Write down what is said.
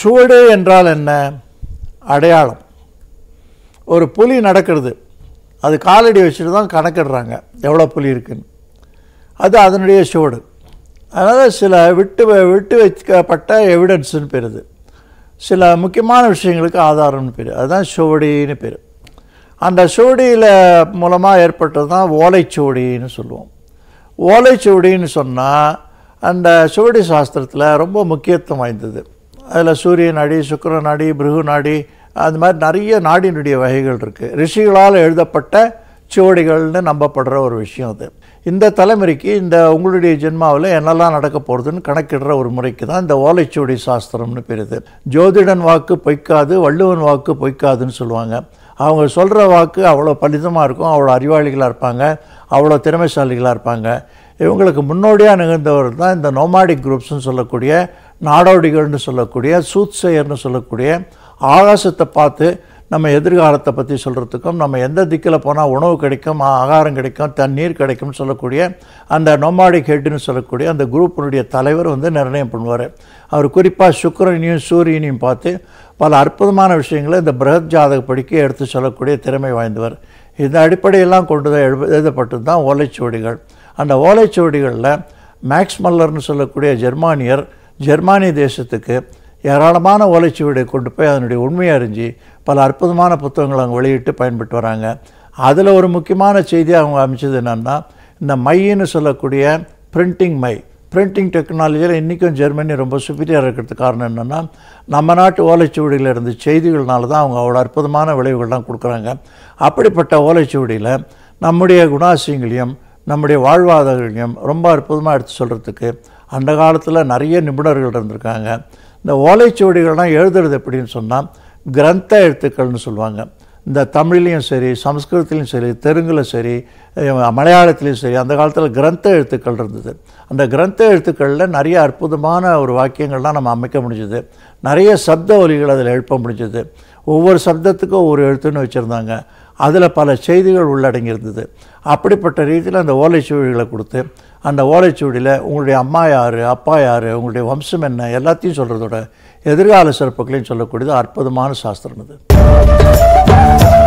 சுவடு என்றால் என்ன அடையாளம் ஒரு புலி நடக்கிறது அது காலடி வச்சுட்டு தான் கணக்கிடுறாங்க எவ்வளோ புலி இருக்குன்னு அது அதனுடைய சுவடு அதனால் சில விட்டு வ- விட்டு வைக்கப்பட்ட எவிடன்ஸ்னு பேர் இது சில முக்கியமான விஷயங்களுக்கு ஆதாரம்னு பேர் அதுதான் சுவடின்னு பேர் அந்த சுவடியில் மூலமாக ஏற்பட்டது தான் ஓலைச்சுவடின்னு சொல்லுவோம் ஓலைச்சுவடின்னு சொன்னால் அந்த சுவடி சாஸ்திரத்தில் ரொம்ப முக்கியத்துவம் வாய்ந்தது அதில் சூரிய நாடி சுக்கிர நாடி பிருகு நாடி அது மாதிரி நிறைய நாடினுடைய வகைகள் இருக்குது ரிஷிகளால் எழுதப்பட்ட சுவடிகள்னு நம்பப்படுற ஒரு விஷயம் அது இந்த தலைமுறைக்கு இந்த உங்களுடைய ஜென்மாவில் என்னெல்லாம் நடக்க போகிறதுன்னு கணக்கிடுற ஒரு முறைக்கு தான் இந்த ஓலைச்சுவடி சாஸ்திரம்னு பெறுது ஜோதிடன் வாக்கு பொய்க்காது வள்ளுவன் வாக்கு பொய்க்காதுன்னு சொல்லுவாங்க அவங்க சொல்கிற வாக்கு அவ்வளோ பலிதமாக இருக்கும் அவ்வளோ அறிவாளிகளாக இருப்பாங்க அவ்வளோ திறமைசாலிகளாக இருப்பாங்க இவங்களுக்கு முன்னோடியாக நிகழ்ந்தவர் தான் இந்த நோமாடிக் குரூப்ஸ்னு சொல்லக்கூடிய நாடோடிகள்னு சொல்லக்கூடிய சூத்செயர்னு சொல்லக்கூடிய ஆகாசத்தை பார்த்து நம்ம எதிர்காலத்தை பற்றி சொல்கிறதுக்கும் நம்ம எந்த திக்கில் போனால் உணவு கிடைக்கும் ஆ- ஆகாரம் கிடைக்கும் தண்ணீர் கிடைக்கும்னு சொல்லக்கூடிய அந்த நொமாடிக் ஹெட்னு சொல்லக்கூடிய அந்த குரூப்பினுடைய தலைவர் வந்து நிர்ணயம் பண்ணுவார் அவர் குறிப்பாக சுக்கிரனையும் சூரியனையும் பார்த்து பல அற்புதமான விஷயங்களை இந்த பிரகத் ஜாதக படிக்க எடுத்து சொல்லக்கூடிய திறமை வாய்ந்தவர் இந்த அடிப்படையெல்லாம் கொண்டு தான் எழு எழுதப்பட்டது தான் ஓலைச்சுவடிகள் அந்த ஓலைச்சுவடிகளில் மேக்ஸ் மல்லர்னு சொல்லக்கூடிய ஜெர்மானியர் ஜெர்மானிய தேசத்துக்கு ஏராளமான ஓலைச்சுவடியை கொண்டு போய் அதனுடைய உண்மையை அறிஞ்சு பல அற்புதமான புத்தகங்களை அவங்க வெளியிட்டு பயன்பட்டு வராங்க அதில் ஒரு முக்கியமான செய்தி அவங்க அமைச்சது என்னென்னா இந்த மைன்னு சொல்லக்கூடிய பிரிண்டிங் மை பிரிண்டிங் டெக்னாலஜியில் இன்றைக்கும் ஜெர்மனி ரொம்ப சுப்பீரியராக இருக்கிறதுக்கு காரணம் என்னென்னா நம்ம நாட்டு ஓலைச்சுவடியில் இருந்து செய்திகள்னால தான் அவங்க அவ்வளோ அற்புதமான விளைவுகள்லாம் கொடுக்குறாங்க அப்படிப்பட்ட ஓலைச்சுவடியில் நம்முடைய குணாசியங்களையும் நம்முடைய வாழ்வாதாரங்களையும் ரொம்ப அற்புதமாக எடுத்து சொல்கிறதுக்கு அந்த காலத்தில் நிறைய நிபுணர்கள் இருந்திருக்காங்க இந்த ஓலைச்சுவடிகள்லாம் எழுதுறது எப்படின்னு சொன்னால் கிரந்த எழுத்துக்கள்னு சொல்லுவாங்க இந்த தமிழ்லையும் சரி சமஸ்கிருதத்துலையும் சரி தெலுங்குல சரி அஹ் மலையாளத்துலேயும் சரி அந்த காலத்தில் கிரந்த எழுத்துக்கள் இருந்தது அந்த கிரந்த எழுத்துக்களில் நிறைய அற்புதமான ஒரு வாக்கியங்கள்லாம் நம்ம அமைக்க முடிஞ்சது நிறைய சப்த ஒலிகள் அதில் எழுப்ப முடிஞ்சது ஒவ்வொரு சப்தத்துக்கும் ஒவ்வொரு எழுத்துன்னு வச்சுருந்தாங்க அதில் பல செய்திகள் உள்ளடங்கியிருந்தது அப்படிப்பட்ட ரீதியில் அந்த ஓலைச்சுவடிகளை கொடுத்து அந்த ஓலைச்சுவடியில் உங்களுடைய அம்மா யார் அப்பா யார் உங்களுடைய வம்சம் என்ன எல்லாத்தையும் சொல்கிறதோட எதிர்கால சிறப்புகளையும் சொல்லக்கூடியது அற்புதமான சாஸ்திரம் இது